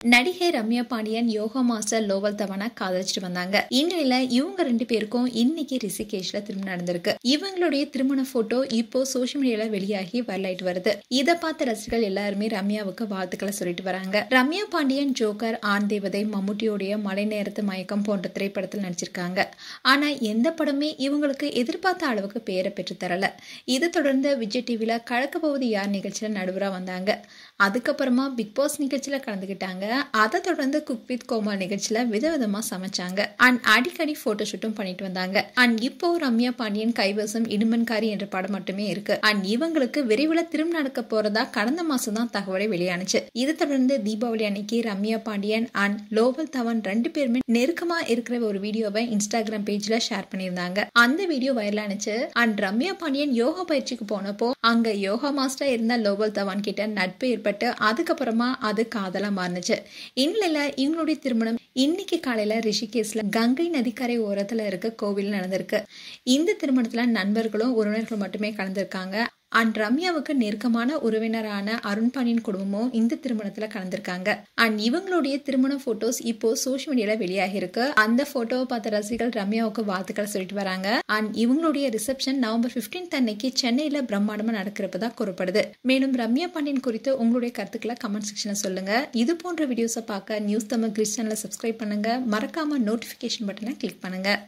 நடிகை Ramya Pandian yoga master Lovel Dhawan காதலிச்சிட்டு வந்தாங்க இந்நிலையில இவங்க ரெண்டு பேருக்கும் இன்னைக்கு ரிஷிகேஷ்ல திருமணம் நடந்திருக்கு இவங்களுடைய திருமண போட்டோ இப்போ சோஷியல் மீடியால வெளியாகி வரலாயிட்டு வருது இதை பார்த்த ரசிகர்கள் எல்லாருமே ரம்யாவுக்கு வாழ்த்துக்களை சொல்லிட்டு வராங்க ரம்யா பாண்டியன் ஜோக்கர் ஆண் தேவதை மம்முட்டியோடைய மழை நேரத்து மயக்கம் போன்ற திரைப்படத்தில் நடிச்சிருக்காங்க ஆனா எந்த படமே இவங்களுக்கு எதிர்பார்த்த அளவுக்கு பேரை பெற்று தரல இதை தொடர்ந்து விஜய் டிவில கழக்க போவது யார் நிகழ்ச்சியில நடுவரா வந்தாங்க அதுக்கப்புறமா பிக் பாஸ் நிகழ்ச்சியில கலந்துக்கிட்டாங்க அதை தொடர்ந்து குக் வித் கோமால் நிகழ்ச்சியில விதவிதமா சமைச்சாங்க அண்ட் அடிக்கடி போட்டோ ஷூட்டும் பண்ணிட்டு வந்தாங்க அண்ட் இப்போ ரம்யா பாண்டியன் கைவசம் இடுமன்காரி என்ற படம் மட்டுமே இருக்கு அண்ட் இவங்களுக்கு விரைவில் திரும்ப நடக்க போறதா கடந்த மாசம் தான் தகவலை வெளியானுச்சு இதை தொடர்ந்து தீபாவளி அன்னைக்கு ரம்யா பாண்டியன் அண்ட் லோவல் தவன் ரெண்டு பேருமே நெருக்கமா இருக்கிற ஒரு வீடியோவை இன்ஸ்டாகிராம் பேஜ்ல ஷேர் பண்ணியிருந்தாங்க அந்த வீடியோ வைரலானுச்சு அண்ட் ரம்யா பாண்டியன் யோகா பயிற்சிக்கு போனப்போ அங்க யோகா மாஸ்டர் இருந்த லோவல் தவான் கிட்ட நட்பு ஏற்பட்டு அதுக்கப்புறமா அது காதலா மாறுனுச்சு இந்நிலையில இவங்களுடைய திருமணம் இன்னைக்கு காலையில ரிஷிகேஸ்ல கங்கை நதிக்கரை ஓரத்துல இருக்க கோவில் நடந்திருக்கு இந்த திருமணத்துல நண்பர்களும் உறவினர்களும் மட்டுமே கலந்திருக்காங்க அண்ட் ரம்யாவுக்கு நெருக்கமான உறவினரான அருண் பாண்டியன் குடும்பமும் இந்த திருமணத்துல கலந்திருக்காங்க அண்ட் இவங்களுடைய திருமண போட்டோஸ் இப்போ சோஷியல் மீடியால வெளியாகி இருக்கு அந்த போட்டோவை பார்த்த ரசிகர்கள் ரம்யாவுக்கு வாழ்த்துக்கள் சொல்லிட்டு வராங்க அண்ட் இவங்களுடைய ரிசப்ஷன் நவம்பர் பிப்டீன்த் அன்னைக்கு சென்னையில பிரம்மாண்டமா நடக்கிறப்பதா கூறப்படுது மேலும் ரம்யா பாண்டியன் குறித்து உங்களுடைய கருத்துக்களை கமெண்ட் செக்ஷன்ல சொல்லுங்க இது போன்ற வீடியோஸை பார்க்க நியூஸ் தமிழ் கிறிஸ் சேனலை சப்ஸ்கிரைப் பண்ணுங்க மறக்காம நோட்டிபிகேஷன் பட்டனை கிளிக் பண்ணுங்க